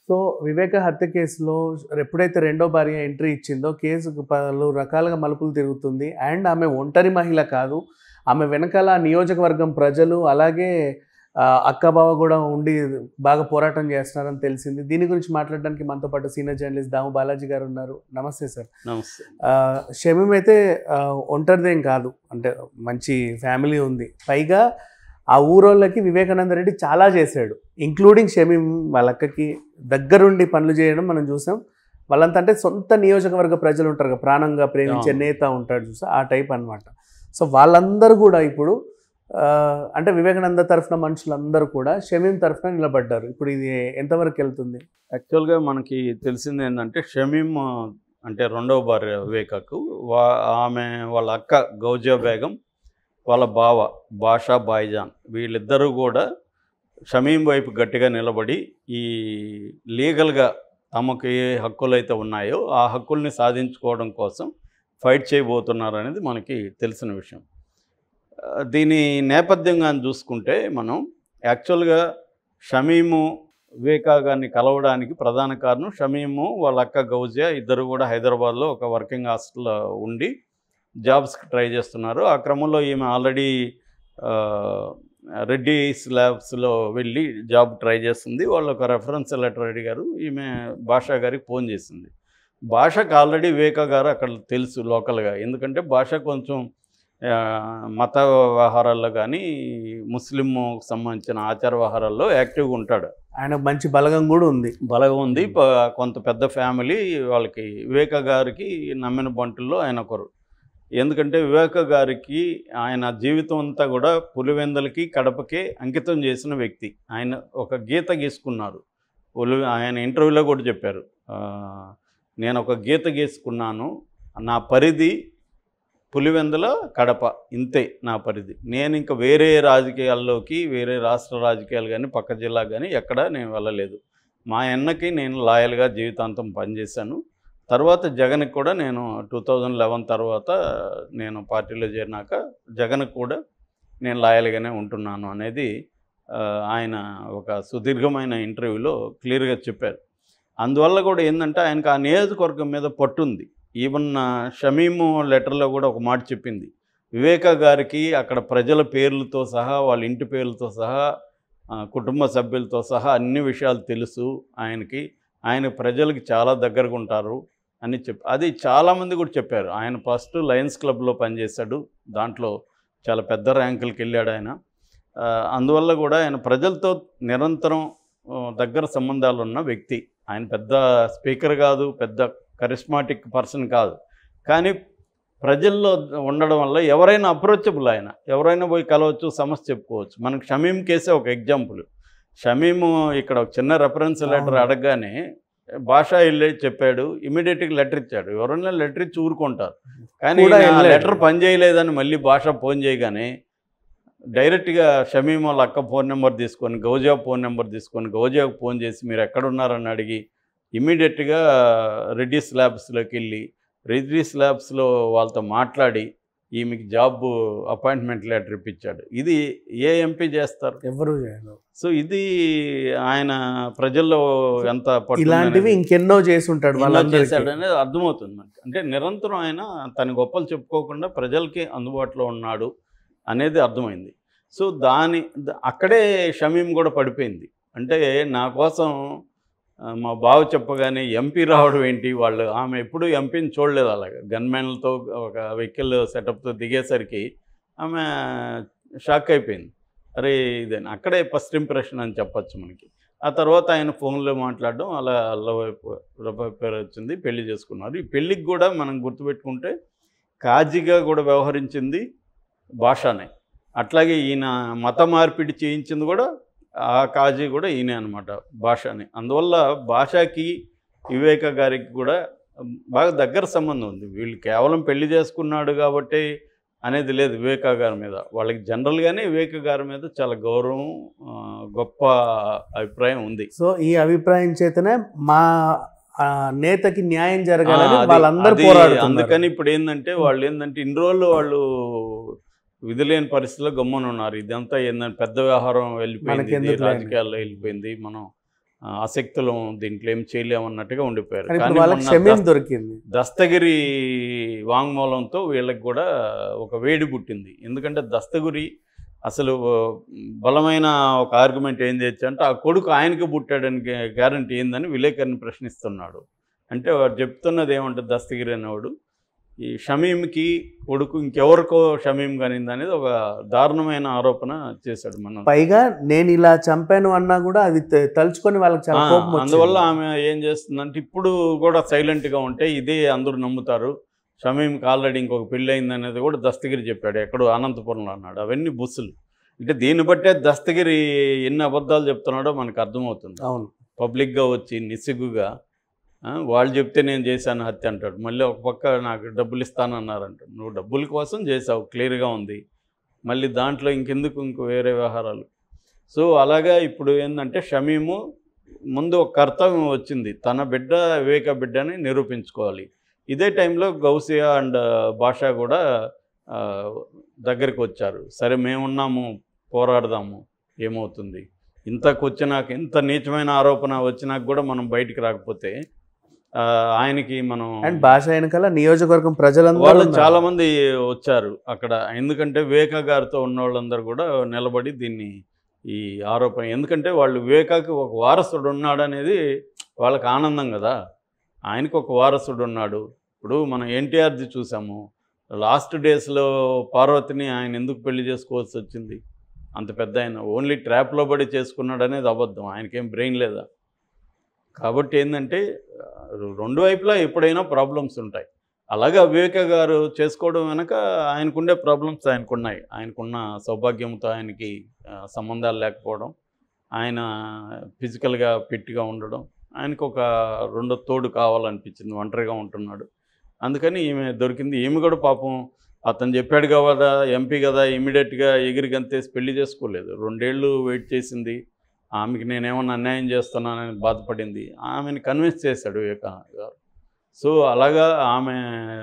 So వివేక హత్య కేసులో ఎప్పుడైతే రెండో భార్య ఎంట్రీ ఇచ్చిందో కేసు పలు రకాలుగా మలుపులు తిరుగుతుంది అండ్ ఆమె ఒంటరి మహిళ కాదు ఆమె వెనకాల నియోజకవర్గం ప్రజలు అలాగే ఆ, అక్క బావ కూడా ఉండి బాగా పోరాటం చేస్తున్నారని తెలిసింది దీని గురించి మాట్లాడడానికి మనతో పాటు సీనియర్ జర్నలిస్ట్ దాము బాలాజీ గారు ఉన్నారు నమస్తే సార్ నమస్తే ఆ, షమీం అయితే ఆ, ఒంటరిదేం కాదు అంటే మంచి ఫ్యామిలీ ఉంది పైగా ఆ ఊరోళ్ళకి వివేకానంద రెడ్డి చాలా చేశాడు ఇంక్లూడింగ్ షమీం వాళ్ళ అక్కకి దగ్గరుండి పనులు చేయడం మనం చూసాం వాళ్ళంతా అంటే సొంత నియోజకవర్గ ప్రజలు ఉంటారు కదా ప్రాణంగా ప్రేమించే అవును. నేత ఉంటాడు చూసా ఆ టైప్ అన్నమాట సో వాళ్ళందరూ కూడా ఇప్పుడు ఆ, అంటే వివేకానంద తరఫున మనుషులందరూ కూడా షమీం తరఫున నిలబడ్డారు ఇప్పుడు ఇది ఎంతవరకు వెళ్తుంది యాక్చువల్గా మనకి తెలిసింది ఏంటంటే షమీం అంటే రెండవ భార్య వివేకకు వా ఆమె వాళ్ళ అక్క గౌజియా బేగం వాళ్ళ బావ బాషా బాయిజాన్ వీళ్ళిద్దరూ కూడా షమీం వైపు గట్టిగా నిలబడి ఈ లీగల్గా తమకు ఏ హక్కులు అయితే ఉన్నాయో ఆ హక్కుల్ని సాధించుకోవడం కోసం ఫైట్ చేయబోతున్నారు అనేది మనకి తెలిసిన విషయం ఆ, దీని నేపథ్యంగా చూసుకుంటే మనం యాక్చువల్గా షమీము వివేకా గారిని కలవడానికి ప్రధాన కారణం షమీము వాళ్ళ అక్క గౌజియా ఇద్దరు కూడా హైదరాబాద్లో ఒక వర్కింగ్ హాస్టల్లో ఉండి జాబ్స్కి ట్రై చేస్తున్నారు ఆ క్రమంలో ఈమె ఆల్రెడీ రెడ్డి ల్యాబ్స్లో వెళ్ళి జాబ్ ట్రై చేస్తుంది వాళ్ళు ఒక రెఫరెన్స్ లెటర్ అడిగారు ఈమె భాషా గారికి ఫోన్ చేసింది భాషకు ఆల్రెడీ వివేకా గారు అక్కడ తెలుసు లోకల్గా ఎందుకంటే భాష కొంచెం ఆ, మత వ్యవహారాల్లో కానీ ముస్లిం సంబంధించిన ఆచార వ్యవహారాల్లో యాక్టివ్గా ఉంటాడు ఆయన మంచి బలగం కూడా ఉంది బలగా ఉంది ప- కొంత పెద్ద ఫ్యామిలీ వాళ్ళకి వివేక గారికి నమ్మిన బంటుల్లో ఆయన ఒకరు ఎందుకంటే వివేక గారికి ఆయన జీవితం అంతా కూడా పులివెందలకి కడపకే అంకితం చేసిన వ్యక్తి ఆయన ఒక గీత గీసుకున్నారు పులి ఆయన ఇంటర్వ్యూలో కూడా చెప్పారు ఆ, నేను ఒక గీత గీసుకున్నాను నా పరిధి పులివెందుల కడప ఇంతే నా పరిధి నేను ఇంకా వేరే రాజకీయాల్లోకి వేరే రాష్ట్ర రాజకీయాలు కానీ పక్క జిల్లా కానీ ఎక్కడ నేను వెళ్ళలేదు మా అన్నకి నేను లాయల్గా జీవితాంతం పనిచేశాను తర్వాత జగన్కి కూడా నేను టూ థౌజండ్ లెవెన్ తర్వాత నేను పార్టీలో చేరినాక జగన్కి కూడా నేను లాయల్గానే ఉంటున్నాను అనేది ఆ, ఆయన ఒక సుదీర్ఘమైన ఇంటర్వ్యూలో క్లియర్గా చెప్పారు అందువల్ల కూడా ఏంటంటే ఆయనకు ఆ నియోజకవర్గం మీద పట్టుంది ఈవెన్ ఆ, షమీము లెటర్లో కూడా ఒక మాట చెప్పింది వివేక గారికి అక్కడ ప్రజల పేర్లతో సహా వాళ్ళ ఇంటి పేర్లతో సహా ఆ, కుటుంబ సభ్యులతో సహా అన్ని విషయాలు తెలుసు ఆయనకి ఆయన ప్రజలకి చాలా దగ్గరగా ఉంటారు అని చెప్పి అది చాలామంది కూడా చెప్పారు ఆయన ఫస్ట్ లయన్స్ క్లబ్లో పనిచేశాడు దాంట్లో చాలా పెద్ద ర్యాంకులకి వెళ్ళాడు ఆయన ఆ, అందువల్ల కూడా ఆయన ప్రజలతో నిరంతరం ఆ, దగ్గర సంబంధాలు ఉన్న వ్యక్తి ఆయన పెద్ద స్పీకర్ కాదు పెద్ద కరిస్మాటిక్ పర్సన్ కాదు కానీ ప్రజల్లో ఉండడం వల్ల ఎవరైనా అప్రోచబుల్ ఆయన ఎవరైనా పోయి కలవచ్చు సమస్య చెప్పుకోవచ్చు మనకు షమీం కేసే ఒక ఎగ్జాంపుల్ షమీము ఇక్కడ ఒక చిన్న రెఫరెన్స్ లెటర్ అవును. అడగగానే భాష వెళ్ళి చెప్పాడు ఇమీడియట్గా లెటర్ ఇచ్చాడు ఎవరైనా లెటర్ ఇచ్చి ఊరుకుంటారు కానీ కూడా ఈయన ఆ వెళ్ళాడు. లెటర్ పనిచేయలేదని మళ్ళీ భాష ఫోన్ చేయగానే డైరెక్ట్గా షమీం వాళ్ళ అక్క ఫోన్ నెంబర్ తీసుకొని గౌజా ఫోన్ నెంబర్ తీసుకొని గౌజాకు ఫోన్ చేసి మీరు ఎక్కడున్నారని అడిగి ఇమీడియట్గా రెడ్డిస్ ల్యాబ్స్లోకి వెళ్ళి రెడ్డిస్ ల్యాబ్స్లో వాళ్ళతో మాట్లాడి ఈమెకి జాబ్ అపాయింట్మెంట్ లెటర్ ఇప్పించాడు ఇది ఏ ఎంపీ చేస్తారు ఎవరు చేయరు సో ఇది ఆయన ప్రజల్లో ఎంత పట్టు ఇలాంటివి ఉందనేది ఇంకెన్నో చేసి ఉంటాడు ఎన్నో వాళ్ళందరికీ చేశాడు అనేది అర్థమవుతుంది మనకి అంటే నిరంతరం ఆయన తన గొప్పలు చెప్పుకోకుండా ప్రజలకి అందుబాటులో ఉన్నాడు అనేది అర్థమైంది సో దాని ద- అక్కడే షమీం కూడా పడిపోయింది అంటే నా కోసం ఆ, మా బావ చెప్పగానే ఎంపీ రావడం ఏంటి వాళ్ళు ఆమె ఎప్పుడూ ఎంపీని చూడలేదు అలాగా గన్మెన్లతో ఒక వెహికల్ సెటప్తో దిగేసరికి ఆమె షాక్ అయిపోయింది అరే ఇదేనా అక్కడే ఫస్ట్ ఇంప్రెషన్ అని చెప్పొచ్చు మనకి ఆ తర్వాత ఆయన ఫోన్లో మాట్లాడడం అలా లవ్ అయిపో- లవ్ పేరు వచ్చింది పెళ్లి చేసుకున్నారు ఈ పెళ్ళికి కూడా మనం గుర్తుపెట్టుకుంటే కాజీగా కూడా వ్యవహరించింది భాషనే అట్లాగే ఈయన మత మార్పిడి చేయించింది కూడా ఆ కాజీ కూడా ఈయనే అనమాట భాషని అందువల్ల భాషకి వివేక గారికి కూడా బాగా దగ్గర సంబంధం ఉంది వీళ్ళు కేవలం పెళ్లి చేసుకున్నాడు కాబట్టి అనేది లేదు వివేక గారి మీద వాళ్ళకి జనరల్గానే వివేక గారి మీద చాలా గౌరవం ఆ, గొప్ప అభిప్రాయం ఉంది సో ఈ అభిప్రాయం చేతనే మా ఆ, నేతకి న్యాయం జరగాలని ఆ, అది- వాళ్ళందరూ అది పోరాడుతున్నారు అందుకని ఇప్పుడు ఏంటంటే వాళ్ళు ఏంటంటే ఇన్ని రోజులు వాళ్ళు విధులేని పరిస్థితిలో గమ్మున ఉన్నారు ఇదంతా ఏంటంటే పెద్ద వ్యవహారం వెళ్ళిపోయింది ఇది మనకెందుకులే అని. రాజకీయాల్లో వెళ్ళిపోయింది మనం ఆ, అశక్తులం దీంట్లో ఏం చేయలేమన్నట్టుగా ఉండిపోయారు కానీ కానీ ఇప్పుడు వాళ్ళకి మొన్న క్షమీం దస్- దొరికింది దస్తగిరి వాంగ్మూలంతో వీళ్ళకి కూడా ఒక వేడి పుట్టింది ఎందుకంటే దస్తగిరి అసలు బలమైన ఒక ఆర్గ్యుమెంట్ ఏం చేయొచ్చు అంటే ఆ కొడుకు ఆయనకి పుట్టాడని గ్యారంటీ ఏందని విలేకరిని ప్రశ్నిస్తున్నాడు అంటే వాడు చెప్తున్నది ఏమంటే దస్తగిరి అనేవాడు ఈ షమీంకి కొడుకు ఇంకెవరికో షమీం కానింది అనేది ఒక దారుణమైన ఆరోపణ చేశాడు మన పైగా నేను ఇలా చంపాను అన్నా కూడా అది తె- తలుచుకొని వాళ్ళకి చాలా ఆ, కోపం వచ్చింది. అందువల్ల ఆమె ఏం చేస్తుందంటే ఇప్పుడు కూడా సైలెంట్గా ఉంటే ఇదే అందరూ నమ్ముతారు షమీంకి ఆల్రెడీ ఇంకొక పెళ్ళి అయింది అనేది కూడా దస్తగిరి చెప్పాడు ఎక్కడో అనంతపురంలో అన్నాడు అవన్నీ బుస్సులు అంటే దీన్ని బట్టే దస్తగిరి ఎన్ని అబద్ధాలు చెప్తున్నాడో మనకు అర్థమవుతుంది అవును పబ్లిక్గా వచ్చి నిస్సిగ్గుగా ఆ, వాళ్ళు చెప్తే నేను చేశాను హత్య అంటాడు మళ్ళీ ఒక పక్క నాకు డబ్బులు ఇస్తానన్నారు అంటాడు నువ్వు డబ్బుల కోసం చేసావు క్లియర్గా ఉంది మళ్ళీ దాంట్లో ఇంకెందుకు ఇంకో వేరే వ్యవహారాలు సో అలాగా ఇప్పుడు ఏంటంటే షమీము ముందు ఒక కర్తవ్యం వచ్చింది తన బిడ్డ వివేక బిడ్డని నిరూపించుకోవాలి ఇదే టైంలో గౌసియా అండ్ భాషా కూడా ఆ, దగ్గరికి వచ్చారు సరే మేమున్నాము పోరాడదాము ఏమవుతుంది ఇంతకు వచ్చినాక ఇంత నీచమైన ఆరోపణ వచ్చినాక కూడా మనం బయటికి రాకపోతే ఆ, ఆయనకి మనం అండ్ భాష వెనకాల నియోజకవర్గం ప్రజలందరూ వాళ్ళు ఉన్నారు. చాలా మంది వచ్చారు అక్కడ ఎందుకంటే వివేక గారితో ఉన్న వాళ్ళందరూ కూడా నిలబడి దీన్ని ఈ ఆరోపణ ఎందుకంటే వాళ్ళు వివేకాకి ఒక వారసుడు ఉన్నాడనేది వాళ్ళకి ఆనందం కదా ఆయనకు ఒక వారసుడు ఉన్నాడు ఇప్పుడు మనం ఎన్టీఆర్ది చూసాము లాస్ట్ డేస్లో పార్వతిని ఆయన ఎందుకు పెళ్లి చేసుకోవాల్సి వచ్చింది అంత పెద్ద ఆయన ఓన్లీ ట్రాప్లో పడి చేసుకున్నాడు అనేది అబద్ధం ఆయనకేం బ్రెయిన్ లేదా కాబట్టి ఏంటంటే ఆ, రెండు వైపులా ఎప్పుడైనా ప్రాబ్లమ్స్ ఉంటాయి అలాగా వివేక గారు చేసుకోవడం వెనక ఆయనకుండే ప్రాబ్లమ్స్ ఆయనకున్నాయి ఆయనకున్న సౌభాగ్యంతో ఆయనకి ఆ, సంబంధాలు లేకపోవడం ఆయన ఫిజికల్గా ఫిట్గా ఉండడం ఆయనకు ఒక రెండో తోడు కావాలనిపించింది ఒంటరిగా ఉంటున్నాడు అందుకని ఈమె దొరికింది ఈమె కూడా పాపం అతను చెప్పాడు కదా ఎంపీ కదా ఇమీడియట్గా ఎగిరి గంతేసి పెళ్లి చేసుకోలేదు రెండేళ్ళు వెయిట్ చేసింది ఆమెకి నేనేమన్నా అన్యాయం చేస్తున్నానని బాధపడింది ఆమెను కన్విన్స్ చేశాడు వివేకానంద గారు సో అలాగా ఆమె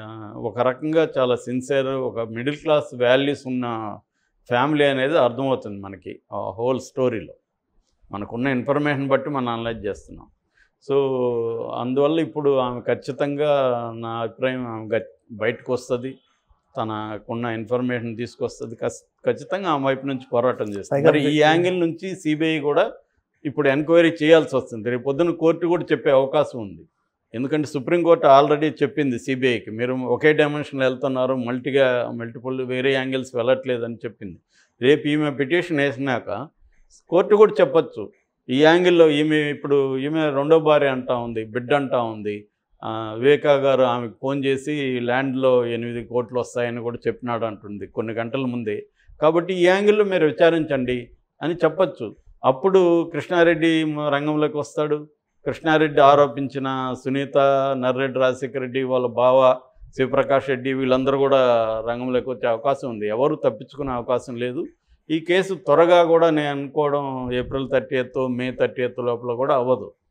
ఒక రకంగా చాలా సిన్సియర్ ఒక మిడిల్ క్లాస్ వాల్యూస్ ఉన్న ఫ్యామిలీ అనేది అర్థమవుతుంది మనకి ఆ హోల్ స్టోరీలో మనకున్న ఇన్ఫర్మేషన్ బట్టి మనం అనలైజ్ చేస్తున్నాం సో అందువల్ల ఇప్పుడు ఆమె ఖచ్చితంగా నా అభిప్రాయం ఆమె గట్- బయటకు వస్తుంది తనకున్న ఇన్ఫర్మేషన్ తీసుకొస్తుంది ఖచ్- ఖచ్చితంగా ఆమె వైపు నుంచి పోరాటం చేస్తుంది పైగా మరి ఈ వ్యక్తి- యాంగిల్ నుంచి సిబిఐ కూడా ఇప్పుడు ఎంక్వైరీ చేయాల్సి వస్తుంది రేపు పొద్దున్న కోర్టు కూడా చెప్పే అవకాశం ఉంది ఎందుకంటే సుప్రీంకోర్టు ఆల్రెడీ చెప్పింది సిబిఐకి మీరు ఒకే డైమెన్షన్లో వెళ్తున్నారు మల్టీగా మల్టిపుల్ వేరే యాంగిల్స్ వెళ్ళట్లేదు అని చెప్పింది రేపు ఈమె పిటిషన్ వేసినాక కోర్టు కూడా చెప్పొచ్చు ఈ యాంగిల్లో ఈమె ఇప్పుడు ఈమె రెండో భార్య అంటా ఉంది బిడ్డ అంటా ఉంది ఆ, వివేకా గారు ఆమెకు ఫోన్ చేసి ల్యాండ్లో ఎనిమిది కోట్లు వస్తాయని కూడా చెప్పినాడు అంటుంది కొన్ని గంటల ముందే కాబట్టి ఈ యాంగిల్లో మీరు విచారించండి అని చెప్పచ్చు అప్పుడు కృష్ణారెడ్డి మ- రంగంలోకి వస్తాడు కృష్ణారెడ్డి ఆరోపించిన సునీత నర్రెడ్డి రాజశేఖర రెడ్డి వాళ్ళ బావ శివప్రకాష్ రెడ్డి వీళ్ళందరూ కూడా రంగంలోకి వచ్చే అవకాశం ఉంది ఎవరు తప్పించుకునే అవకాశం లేదు ఈ కేసు త్వరగా కూడా నేను అనుకోవడం ఏప్రిల్ థర్టీ మే థర్టీ లోపల కూడా అవ్వదు